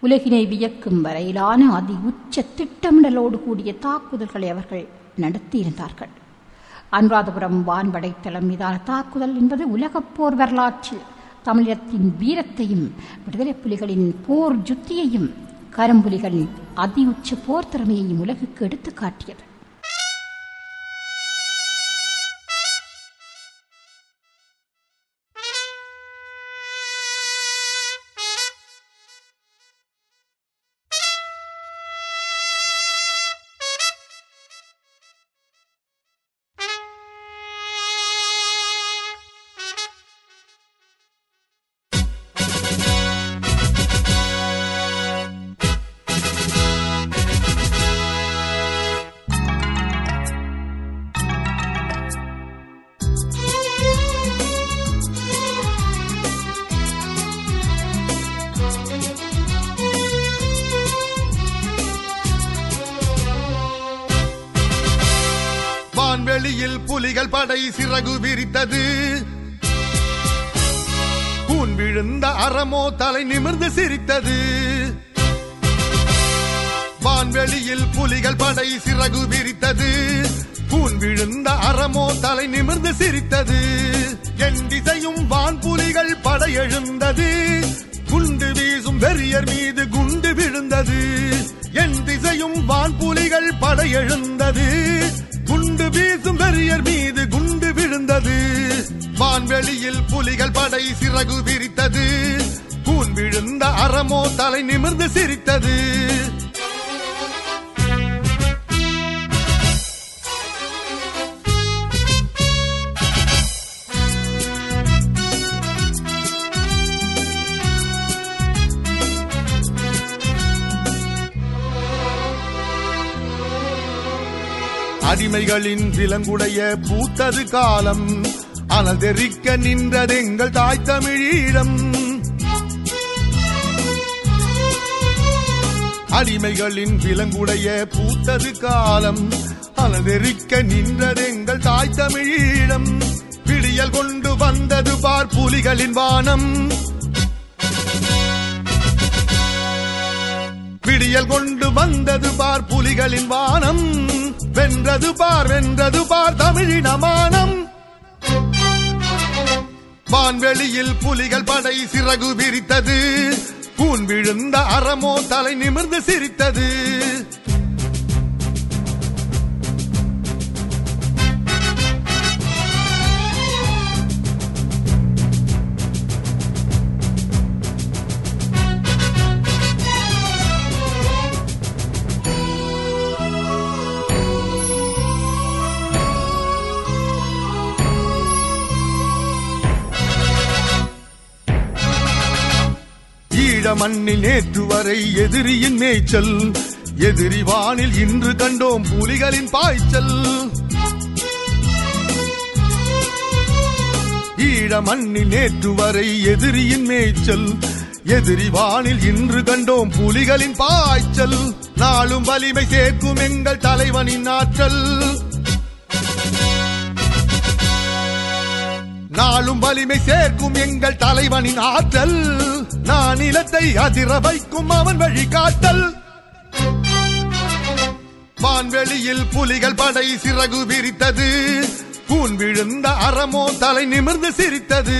உலகினை வியக்கும் வரையிலான அதி உச்ச திட்டமிடலோடு கூடிய தாக்குதல்களை அவர்கள் நடத்தியிருந்தார்கள் அனுராதபுரம் வான்படை தளம் மீதான தாக்குதல் என்பது உலகப் போர் வரலாற்றில் தமிழகத்தின் வீரத்தையும் விடுதலை புலிகளின் போர் ஜுத்தியையும் கரும்புலிகளின் அதி உச்ச போர் திறமையையும் உலகுக்கு எடுத்துக் காட்டியது வான்வெளியில் புலிகள் படை சிறகு விரித்தது கூன் விழுந்த அறமோ தலை நிமிர்ந்து சிரித்தது வான்வெளியில் புலிகள் படை சிறகு விரித்தது கூன் விழுந்த அறமோ தலை நிமிர்ந்து சிரித்தது என் திசையும் வான் புலிகள் படையெழுந்தது குண்டு வீசும் வெறியர் மீது குண்டு விழுந்தது என் திசையும் வான் புலிகள் படையெழுந்தது குண்டு வீசும் வெறியர் மீது குண்டு விழுந்தது வான்வெளியில் புலிகள் படை சிறகு விரித்தது கூன் விழுந்த அறமோ தலை நிமிர்ந்து சிரித்தது அடிமைகளின் விலங்குடைய பூத்தது காலம் அனதெரிக்க நின்றதெங்கள் தாய் தமிழீழம் அடிமைகளின் விலங்குடைய பூத்தது காலம் அனதெரிக்க நின்றதெங்கள் தாய் தமிழீழம் விடியல் கொண்டு வந்தது பார் புலிகளின் வானம் விடியல் கொண்டு வந்தது பார் புலிகளின் வானம் வென்றது பார் வென்றது பார் தமிழினமானம் வான்வெளியில் புலிகள் படை சிறகு விரித்தது கூன் விழுந்த அறமோ தலை நிமிர்ந்து சிரித்தது ஈழ மண்ணில் நேற்று வரை எதிரியின் மேய்ச்சல் எதிரி வானில் இன்று கண்டோம் புலிகளின் பாய்ச்சல் ஈழ மண்ணில் நேற்று வரை எதிரியின் மேய்ச்சல் எதிரி வானில் இன்று கண்டோம் புலிகளின் பாய்ச்சல் நாளும் வலிமை சேர்க்கும் எங்கள் தலைவனின் ஆற்றல் நாளும் வலிமை சேர்க்கும் எங்கள் தலைவனின் ஆற்றல் நான் நிலத்தை அதிர வைக்கும் அவன் வழிகாட்டல் வான்வெளியில் புலிகள் படை சிறகு விரித்தது கூன் விழுந்த அறமோ தலை நிமிர்ந்து சிரித்தது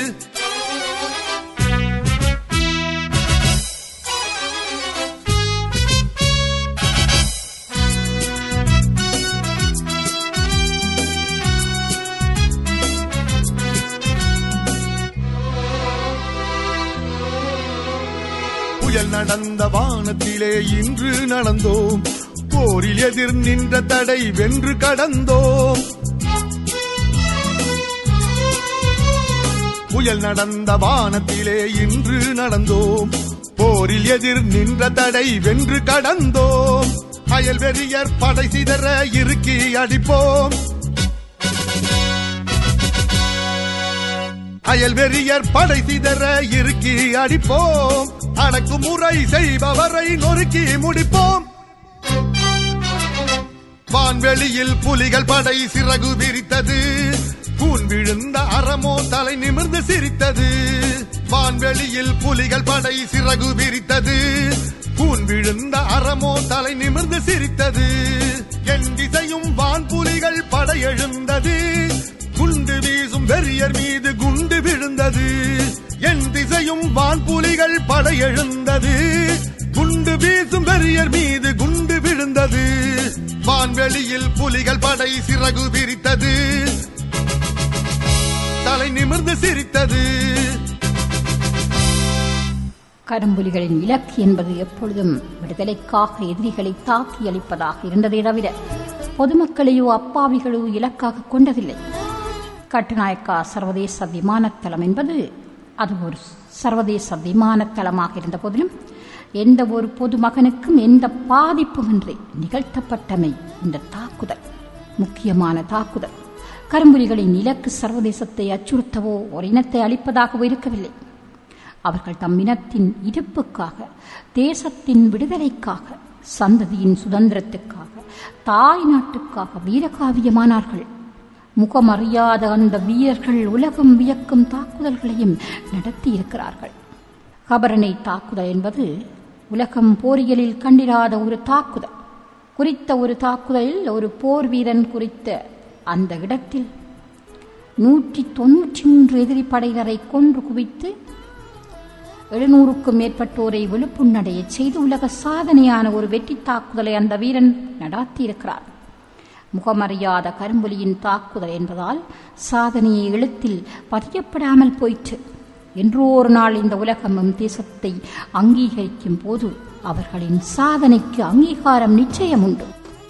புயல் நடந்த வானத்திலே இன்று நடந்தோம் போரில் எதிர் நின்ற தடை வென்று கடந்தோம் புயல் நடந்த வானத்திலே இன்று நடந்தோம் போரில் எதிர் நின்ற தடை வென்று கடந்தோம் அயல் வெறியர் படை சிதற இறுக்கி அடிப்போம் அயல் வெறியர் படை சிதற இறுக்கி அடிப்போம் அடக்குமுறை செய்பவரை நொறுக்கி முடிப்போம் வான்வெளியில் புலிகள் படை சிறகு விரித்தது கூன் விழுந்த அறமோ தலை நிமிர்ந்து சிரித்தது வான் வான்வெளியில் புலிகள் படை சிறகு விரித்தது பூன் விழுந்த அறமோ தலை நிமிர்ந்து சிரித்தது என் திசையும் வான் புலிகள் படையெழுந்தது குண்டு வீசும் வெறியர் மீது குண்டு விழுந்தது என் திசையும் வான் புலிகள் படையெழுந்தது குண்டு வீசும் வெறியர் மீது குண்டு விழுந்தது வான்வெளியில் புலிகள் படை சிறகு விரித்தது தலை நிமிர்ந்து சிரித்தது கரும்புலிகளின் இலக்கு என்பது எப்பொழுதும் விடுதலைக்காக எதிரிகளை தாக்கி அளிப்பதாக இருந்ததே தவிர பொதுமக்களையோ அப்பாவிகளோ இலக்காக கொண்டதில்லை கட்டுநாயக்கா சர்வதேச விமானத்தளம் என்பது அது ஒரு சர்வதேச விமானத்தளமாக இருந்த போதிலும் எந்த ஒரு பொதுமகனுக்கும் எந்த பாதிப்புமின்றி நிகழ்த்தப்பட்டமை இந்த தாக்குதல் முக்கியமான தாக்குதல் கரும்புலிகளின் இலக்கு சர்வதேசத்தை அச்சுறுத்தவோ ஒரு இனத்தை அளிப்பதாகவோ இருக்கவில்லை அவர்கள் தம் இனத்தின் இருப்புக்காக தேசத்தின் விடுதலைக்காக சந்ததியின் சுதந்திரத்துக்காக தாய் நாட்டுக்காக வீரகாவியமானார்கள் முகமறியாத அந்த வீரர்கள் உலகம் வியக்கும் தாக்குதல்களையும் நடத்தியிருக்கிறார்கள் கபரனை தாக்குதல் என்பது உலகம் போரியலில் கண்டிராத ஒரு தாக்குதல் குறித்த ஒரு தாக்குதலில் ஒரு போர் வீரன் குறித்த அந்த இடத்தில் நூற்றி தொன்னூற்றி மூன்று எதிரி படையினரை கொன்று குவித்து எழுநூறுக்கும் மேற்பட்டோரை விழுப்புண்ணடைய செய்து உலக சாதனையான ஒரு வெற்றி தாக்குதலை அந்த வீரன் நடாத்தியிருக்கிறார் முகமறியாத கரும்புலியின் தாக்குதல் என்பதால் சாதனையை எழுத்தில் பதியப்படாமல் போயிற்று என்றோ ஒரு நாள் இந்த உலகமும் தேசத்தை அங்கீகரிக்கும் போது அவர்களின் சாதனைக்கு அங்கீகாரம் நிச்சயம் உண்டு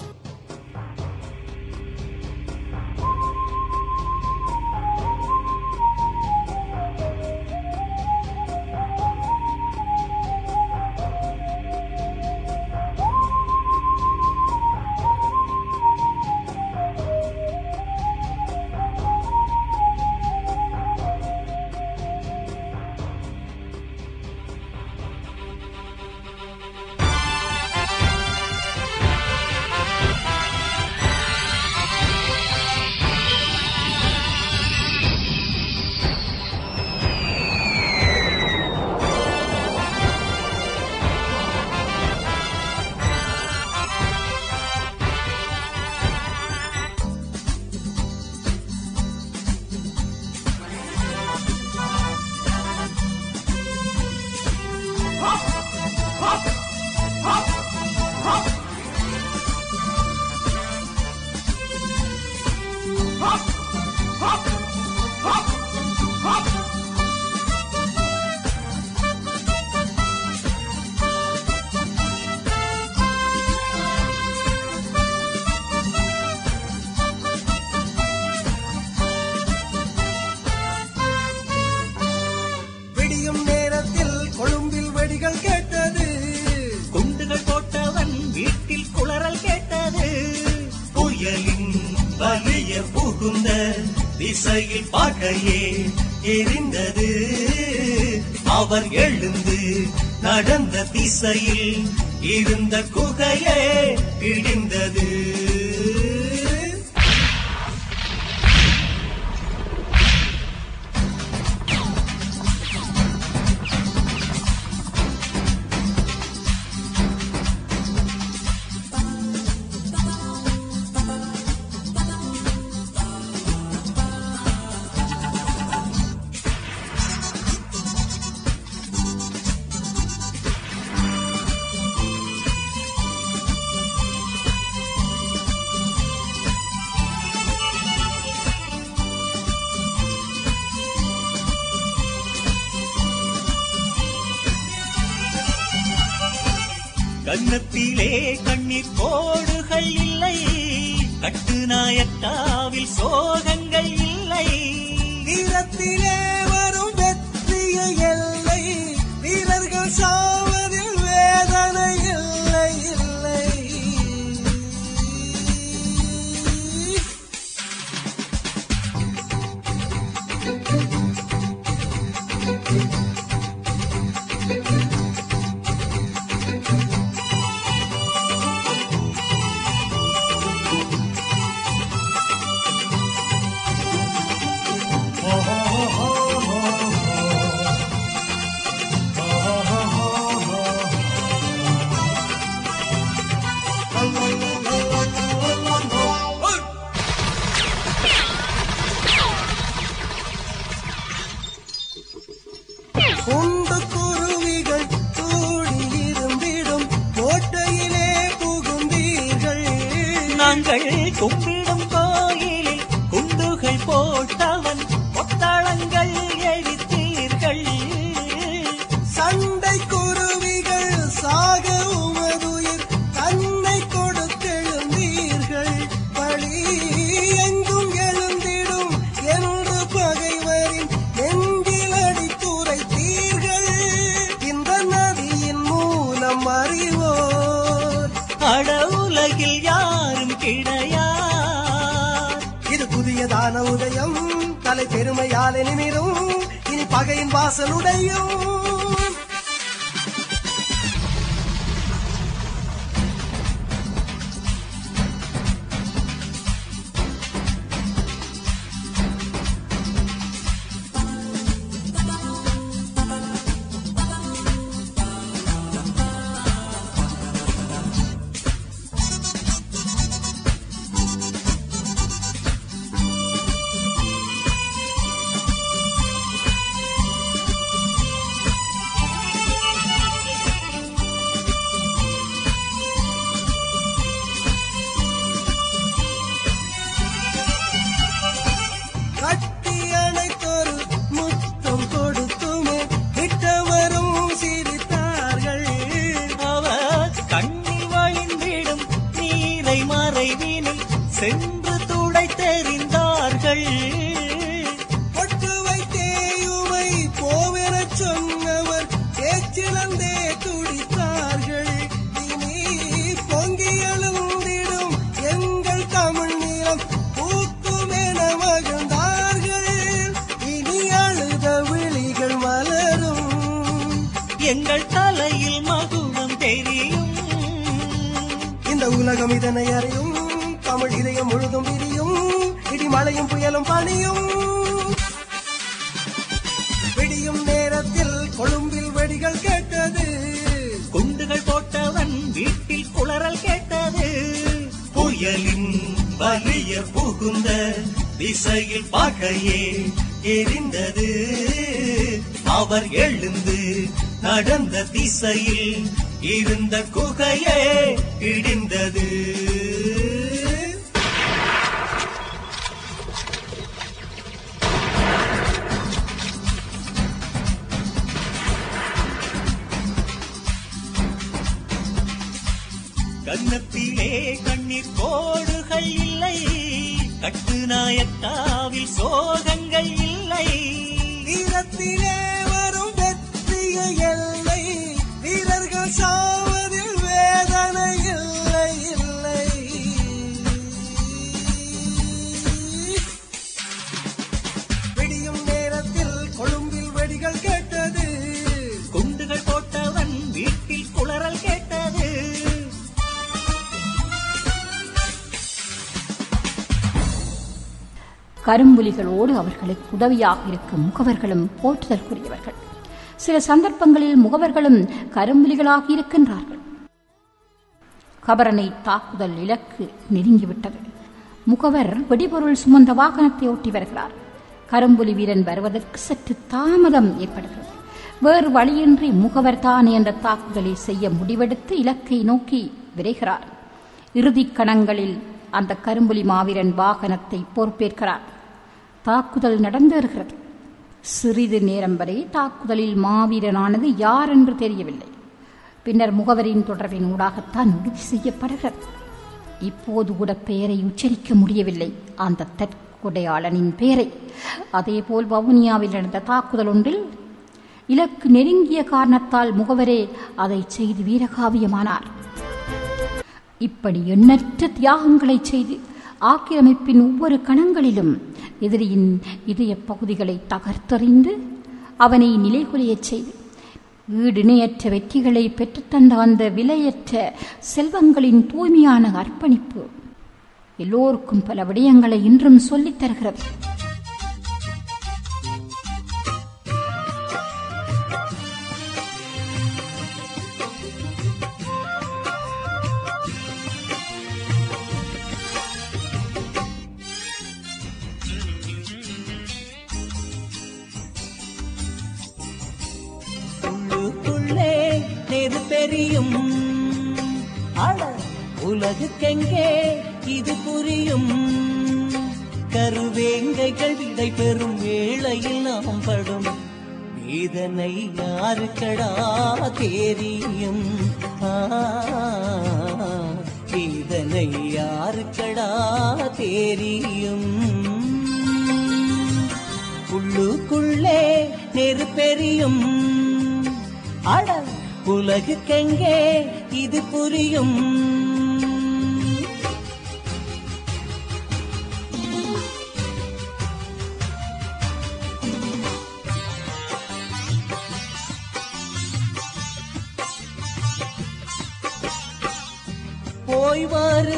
விடியும் நேரத்தில் கொழும்பில் வெடிகள் கேட்டது குண்டுகள் போட்டவன் வீட்டில் குளறல் கேட்டது புயலின் வலிய புகுந்த திசையில் பகையே எரிந்தது அவர் எழுந்து நடந்த திசையில் இருந்த குகையே இடிந்தது கன்னத்திலே கண்ணீர் கோடுகள் இல்லை கட்டுநாயக்காவில் சோகங்கள் இல்லை வீரத்திலே வரும் வெற்றிய எல்லை வீரர்கள் சாவதில் வேதனை இல்லை இல்லை கும்பிடும் கோயிலில் குண்டுகள் போட்டவன் கொத்தளங்கள் எரித்தீர்கள் சண்டை குருவிகள் சாக உமதுயிர் தன்னை கொடுத்தெழுந்தீர்கள் பழி எங்கும் எழுந்திடும் என்று பகைவரின் நெஞ்சில் அடித்துரைத்தீர்கள் இந்த நதியின் மூலம் அறிவோர் அட உலகில் யாரும் கிடையார் இது புதியதான உதயம் தலை பெருமையாலே நிமிரும் இனி பகையின் வாசலுடையும் கட்டி அணைத்தொரு முத்தம் கொடுத்துமே விட்டவரும் சிரித்தார்கள் அவர் கண்ணில் வழிந்திடும் நீரை மறைவினில் சென்று துடை தெரிந்தார்கள் பொட்டு வைத்தேயுமை போவெனச் சொன்னவர் பேச்சிலந்தே துடித்தார்கள் இனி பொங்கி எழுந்திடும் எங்கள் தமிழ் நிலம் பூக்குமென மகிழ்ந்தார்கள் இனி அழுத விழிகள் மலரும் எங்கள் தலையில் மகுடம் தெரியும் இந்த உலகம் இதனை அறியும் தமிழ் இதயம் முழுதும் விரியும் இடிமழையும் புயலும் பனியும் விடியும் நேரத்தில் கொழும்பில் வெடிகள் கேட்டது குண்டுகள் போட்டவன் வீட்டில் குளறல் கேட்டது புயலின் வலிய புகுந்த திசையில் பகையே எரிந்தது அவர் எழுந்து நடந்த திசையில் இருந்த குகையே இடிந்தது கன்னத்திலே கண்ணீர் கோடுகள் இல்லை கட்டுநாயக்காவில் சோகங்கள் இல்லை வீரத்திலே வரும் வெற்றிய எல்லை வீரர்கள் சாவதில் வேதனை இல்லை இல்லை விடியும் நேரத்தில் கொழும்பில் வெடிகள் கேட்டது குண்டுகள் போட்டவன் வீட்டில் குளறல் கேட்டது கரும்புலிகளோடு அவர்களுக்கு உதவியாக இருக்கும் முகவர்களும் போற்றுதற்குரியவர்கள் சில சந்தர்ப்பங்களில் முகவர்களும் கரும்புலிகளாக இருக்கின்றார்கள் கபரனை தாக்குதல் இலக்கு நெருங்கிவிட்டது முகவர் வெடிபொருள் சுமந்த வாகனத்தை ஓட்டி வருகிறார் கரும்புலி வீரன் வருவதற்கு சற்று தாமதம் ஏற்படுகிறது வேறு வழியின்றி முகவர் தானே என்ற தாக்குதலை செய்ய முடிவெடுத்து இலக்கை நோக்கி விரைகிறார் இறுதிக் கணங்களில் அந்த கரும்புலி மாவீரன் வாகனத்தை பொறுப்பேற்கிறார் தாக்குதல் நடந்தேறுகிறது சிறிது நேரம் வரை தாக்குதலில் மாவீரனானது யார் என்று தெரியவில்லை பின்னர் முகவரின் தொடர்பின் ஊடாகத்தான் உறுதி செய்யப்படுகிறது இப்போது கூட பெயரை உச்சரிக்க முடியவில்லை அந்த தற்கொடையாளனின் பெயரை அதேபோல் வவுனியாவில் நடந்த தாக்குதல் ஒன்றில் இலக்கு நெருங்கிய காரணத்தால் முகவரே அதை செய்து வீரகாவியமானார் இப்படி எண்ணற்ற தியாகங்களை செய்து ஆக்கிரமிப்பின் ஒவ்வொரு கணங்களிலும் எதிரியின் இதய பகுதிகளை தகர்த்தறிந்து அவனை நிலைகுலையச் செய்து ஈடிணையற்ற வெற்றிகளை பெற்றுத்தந்த அந்த விலையற்ற செல்வங்களின் தூய்மையான அர்ப்பணிப்பு எல்லோருக்கும் பல விடயங்களை இன்றும் சொல்லித் தருகிறது உள்ளுக்குள்ளே நெருப்பெரியும் அட உலகுக்கெங்கே இது புரியும் கருவேங்கைகள் விடை பெறும் வேளையில் நாம் படும் வேதனை யாருக்கடா தெரியும் ஆ, வேதனை யாருக்கடா தெரியும் உள்ளுக்குள்ளே நெருப்பெரியும் அட உலகுக்கெங்கே இது புரியும் போய்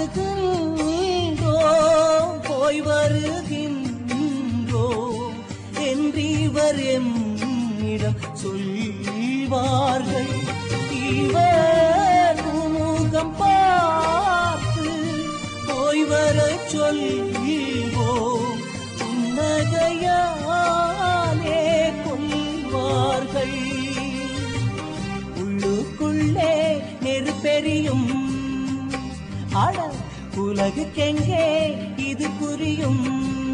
வருகின்றோம் போய் வருகின்றோம் என்றிவர் எம்மிடம் சொல்வார்கள் இவர் முகம் பார்த்து போய் வர சொல்வோம் புன்னகையாலே கொள்வார்கள் உள்ளுக்குள்ளே நெருப்பெரியும் அட உலகுக்கெங்கே இது புரியும்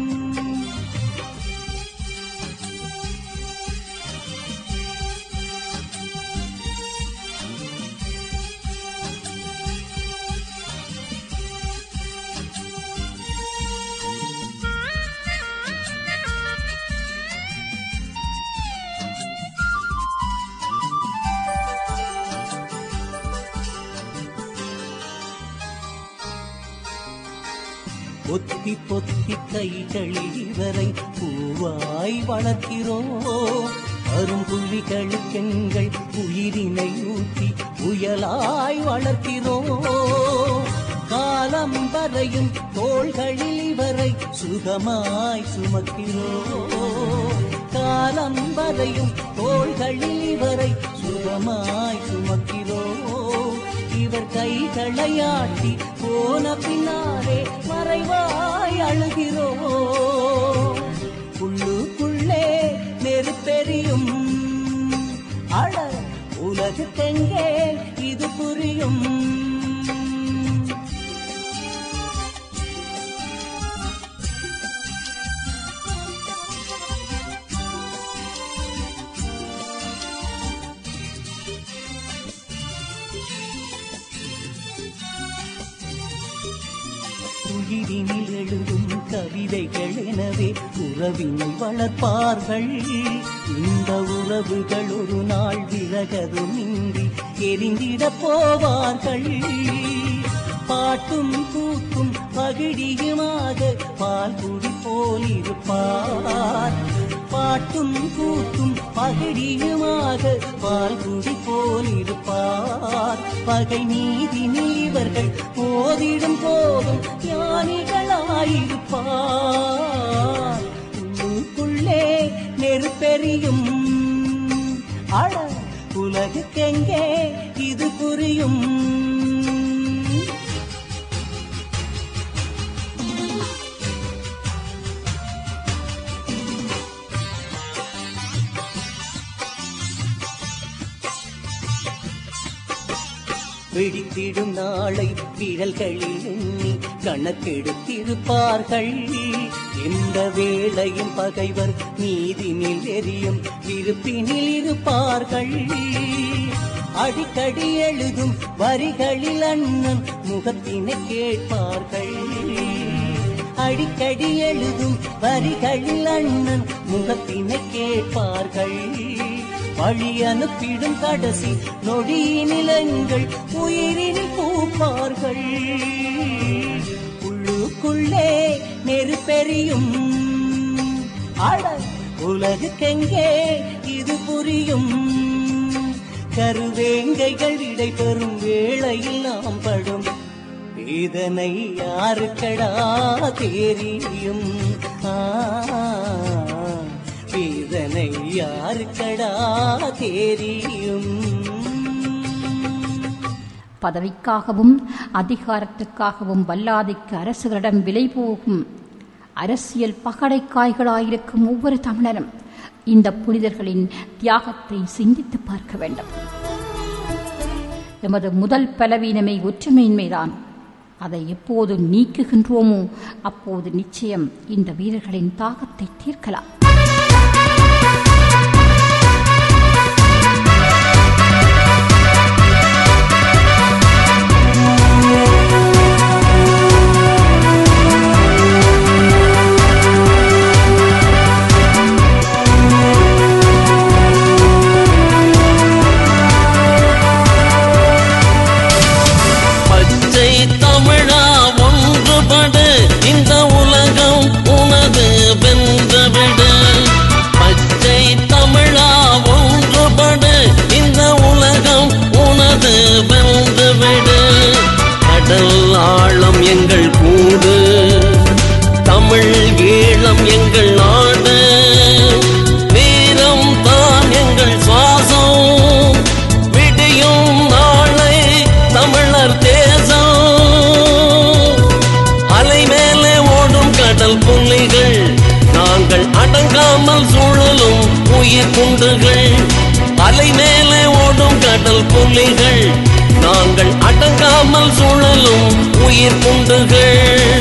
பொத்தி பொத்தி கைகளில் இவரை பூவாய் வளர்க்கிறோம் அரும்புலிகளுக்கெங்கள் உயிரினை ஊற்றி புயலாய் வளர்க்கிறோம் காலம் வரையும் தோள்களில் இவரை சுகமாய் சுமக்கிறோம் காலம் வரையும் தோள்களில் இவரை சுகமாய் சுமக்கிறோம் இவர் கைகளையாட்டி போன பின்னாலே மறைவாய் அழுகிறோம் உள்ளுக்குள்ளே நெருப்பெரியும் அழ உலகுக்கெங்கே இது புரியும் உயிரினில் எழுதும் கவிதைகள் எனவே உறவினை வளர்ப்பார்கள் இந்த உறவுகள் ஒரு நாள் விலகதும் இன்றி எரிந்திடப் போவார்கள் பாட்டும் கூத்தும் பகிடியுமாக பால் குடி போலிருப்பார் பாட்டும் கூத்தும் பகிடியுமாக பால் குடி போலிருப்பார் பகை நீதி நீவர்கள் போதிடும் போதும் ஞானிகளாயிருப்பார் உள்ளுக்குள்ளே நெருப்பெரியும் அழ உலகுக்கெங்கே இது புரியும் வெடித்திடும் நாளை விரல்களில் எண்ணி கணக்கெடுத்திருப்பார்கள் எந்த வேளையும் பகைவர் நீதினில் எரியும் விருப்பினில் இருப்பார்கள் அடிக்கடி எழுதும் வரிகளில் அண்ணன் முகத்தினை கேட்பார்கள் அடிக்கடி எழுதும் வரிகளில் அண்ணன் முகத்தினை கேட்பார்கள் வழி அனுப்பிடும் கடைசி நொடியினிலங்கள் உயிரினில் பூப்பார்கள் உள்ளுக்குள்ளே நெருப்பெரியும் அட உலகுக்கெங்கே இது புரியும் கருவேங்கைகள் விடை பெறும் வேளையில் நாம் படும் வேதனை யாருக்கடா தெரியும் ஆ, வேதனை யாருக்கடா தெரியும் பதவிக்காகவும் அதிகாரத்துக்காகவும் வல்லாதிக்க அரசுகளிடம் விலை போகும் அரசியல் பகடைக்காய்களாயிருக்கும் ஒவ்வொரு தமிழரும் இந்த புனிதர்களின் தியாகத்தை சிந்தித்து பார்க்க வேண்டும் எமது முதல் பலவீனமை ஒற்றுமையின்மைதான் அதை எப்போது நீக்குகின்றோமோ அப்போது நிச்சயம் இந்த வீரர்களின் தாகத்தை தீர்க்கலாம் பச்சை தமிழா ஒன்றுபடு இந்த உலகம் உனது வென்றுவிடு பச்சை தமிழா ஒன்றுபடு இந்த உலகம் உனது வென்றுவிடு கடல் ஆழம் எங்கள் கூடு தமிழ் ஈழம் எங்கள் நாடு வீரம் தான் எங்கள் சுவாசம் விடியும் நாளை தமிழர் தேசம் அலை மேலே ஓடும் கடல் புள்ளிகள் நாங்கள் அடங்காமல் சுழலும் உயிர் குண்டுகள் அலை மேலே ஓடும் கடல் புள்ளிகள் நாங்கள் அடங்காமல் சுழலும் உயிர் குண்டுகள்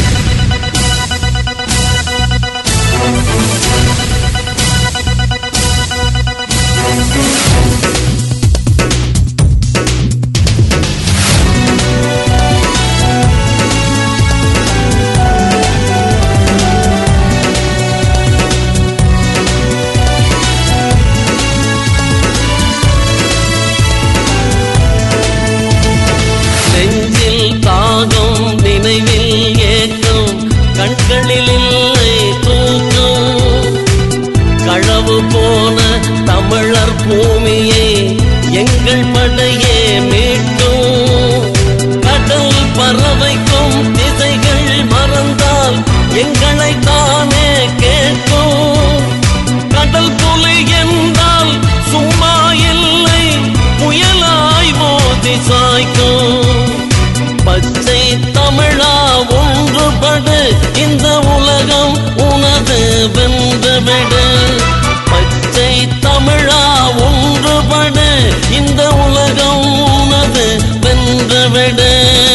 நெஞ்சில் தாகம் நினைவில் ஏக்கம் கண்களில் இல்லை தூக்கம் களவு போன தமிழர் பூமியை எங்கள் படையே மீட்டும் கடல் பறவைக்கும் திசைகள் மறந்தால் எங்களை தானே கேட்கும் கடல் புலி என்றால் சும்மா இல்லை புயலாய் மோதி சாய்க்கும் பச்சை தமிழா ஒன்றுபடு இந்த உலகம் உனது வென்றுவிடு பச்சை தமிழா ஒன்றுபடு இந்த உலகம் உனது வென்றுவிடு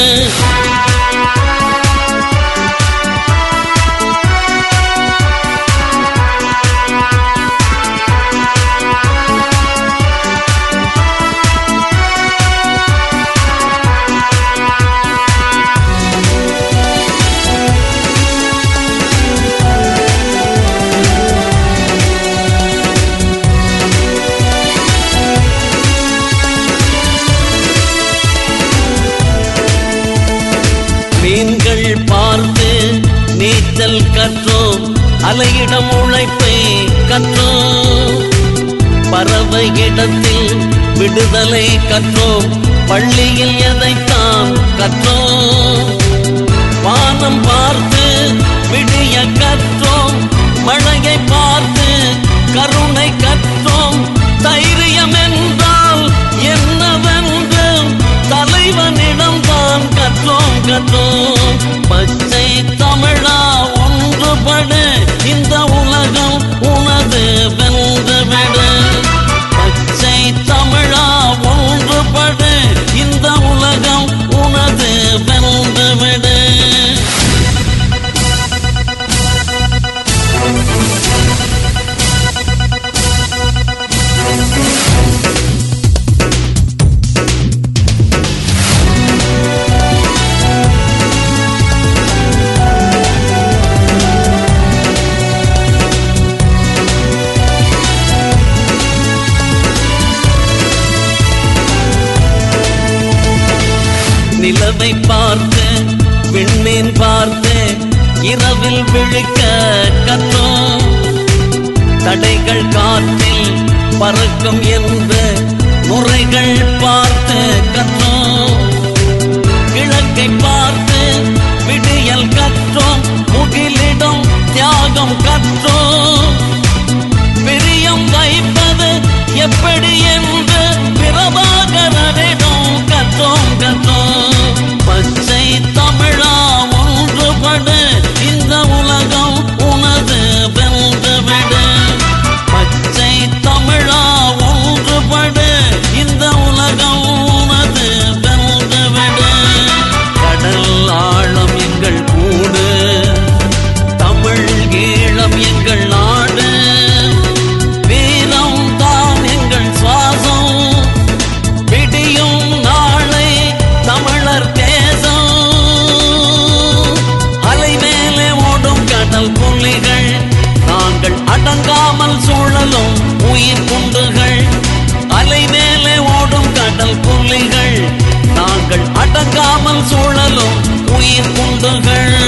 மீன்கள் பார்த்து நீச்சல் கற்றோம் அலையிடம் உழைப்பை கற்றோம் பறவை இடத்தில் விடுதலை கற்றோம் பள்ளியில் எதைத்தான் கற்றோம் வானம் பார்த்து விடிய கற்றோம் மழையை பார்த்து கருணை கற்றோம் தைரியம் என்றால் என்னவென்று தலைவனிடம் தான் கற்றோம் கற்றோம் பச்சை தமிழா ஒன்றுபடு இந்த உலகம் உனது வென்றுவிடு பச்சை தமிழா ஒன்றுபடு இந்த உலகம் உனது வென்றுவிடு நிலவை பார்த்து விண்மீன் பார்த்து இரவில் விழிக்க கற்றோம் தடைகள் காற்றில் பறக்கும் என்று முறைகள் பார்த்து கற்றோம் கிழக்கை பார்த்து விடியல் கற்றோம் முகிலிடம் தியாகம் கற்றோம் பிரியம் வைப்பது எப்படி என்று பிரபாகரனிடம் கற்றோம் கற்றோம் பச்சை தமிழா ஒன்றுபடு இந்த உலகம் உனது வென்றுவிடு பச்சை தமிழா ஒன்றுபடு இந்த உலகம் அடங்காமல் சூழலும் உயிர் குண்டுகள் அலை மேலே ஓடும் கடல் புலிகள் நாங்கள் அடங்காமல் சூழலும் உயிர் குண்டுகள்